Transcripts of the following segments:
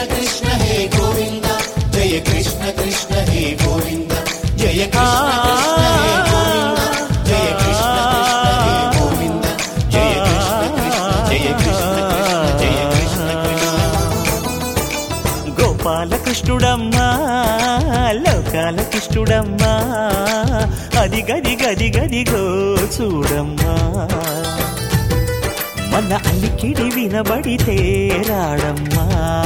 కృష్ణ హే గోవింద జయ కృష్ణ కృష్ణ హే గోవింద జయ కృష్ణ కృష్ణ హే గోవింద జయ కృష్ణ కృష్ణ హే గోవింద జయ కృష్ణ కృష్ణ జయ కృష్ణ కృష్ణ జయ కృష్ణ కృష్ణ గోపాలకృష్ణుడమ్మా లోకాల కృష్ణుడమ్మా అది గది గది గదిగో చూడమ్మా మన అలికిడి వినబడితే రాడమ్మా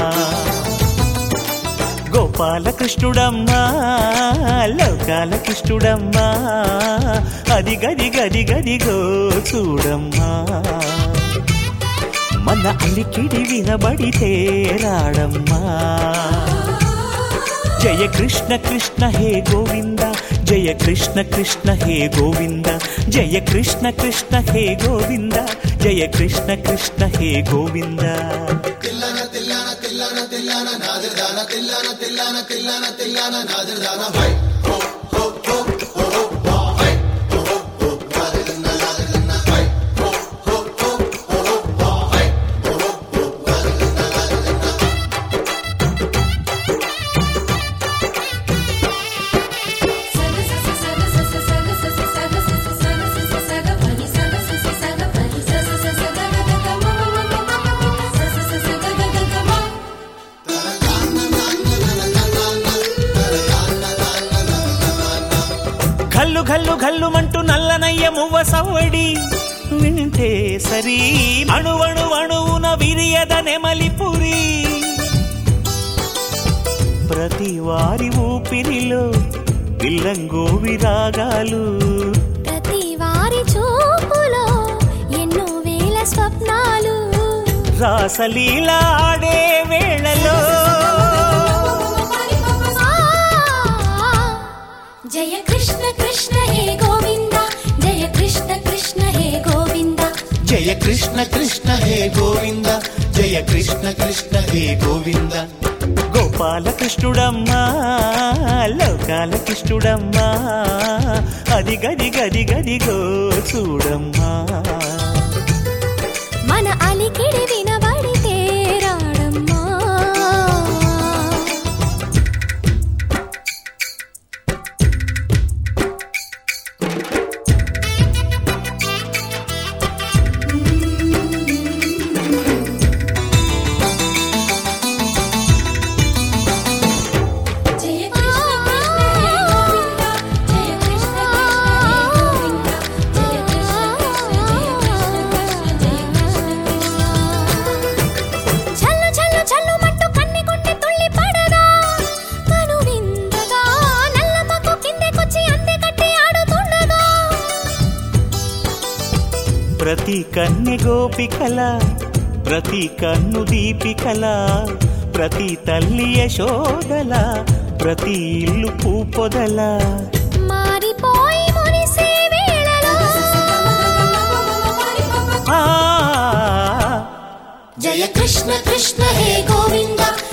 గోపాలకృష్ణుడమ్మా లోకాల కృష్ణుడమ్మా అది గది గది గదిగో చూడమ్మా మన అలికిడి వినబడితే రాడమ్మా జయ కృష్ణ కృష్ణ హే గోవింద జయ కృష్ణ కృష్ణ హే గోవింద జయ కృష్ణ కృష్ణ హే గోవింద జయ కృష్ణ కృష్ణ హే గోవింద గల్లు గల్లు గల్లుమంటూ నల్లనయ్య మువ్వ సవ్వడి వింటే సరి అణువణు అణువున విరియద నెమలిపురి ప్రతి వారి ఊపిరిలో పిల్లంగో విరాగాలు ప్రతి వారి చూపులో ఎన్నో వేల స్వప్నాలు రాసలీల ఆడే వేళలో ఆ, జయ కృష్ణ కృష్ణ హే గోవింద జయ కృష్ణ కృష్ణ హే గోవింద జయ కృష్ణ కృష్ణ హే గోవింద జయ కృష్ణ కృష్ణ హే గోవింద గోపాలకృష్ణుడమ్మా లోకాల కృష్ణుడమ్మా అది గది గది గదిగో చూడమ్మా మన అలికిడి వినబడితే రాడమ్మా జయ కృష్ణ కృష్ణ హే గోవింద జయ కృష్ణ కృష్ణ హే గోవింద జయ కృష్ణ కృష్ణ జయ కృష్ణ కృష్ణ జయ కృష్ణ కృష్ణ చల్లు చల్లు చల్లు మట్టు కన్ని కొంటే తుళ్ళి పడదా కను విందగా నల్లమకు కిందకొచ్చి అందే కట్టి ఆడుతుండగా ప్రతి కన్నె గోపికల ప్రతి కన్ను దీపికల ప్రతి తల్లి యశోదల ప్రతి ఇల్లు పూపొదల మారిపోయి మురిసే వేళలో ఆ జయ కృష్ణ కృష్ణ హే గోవింద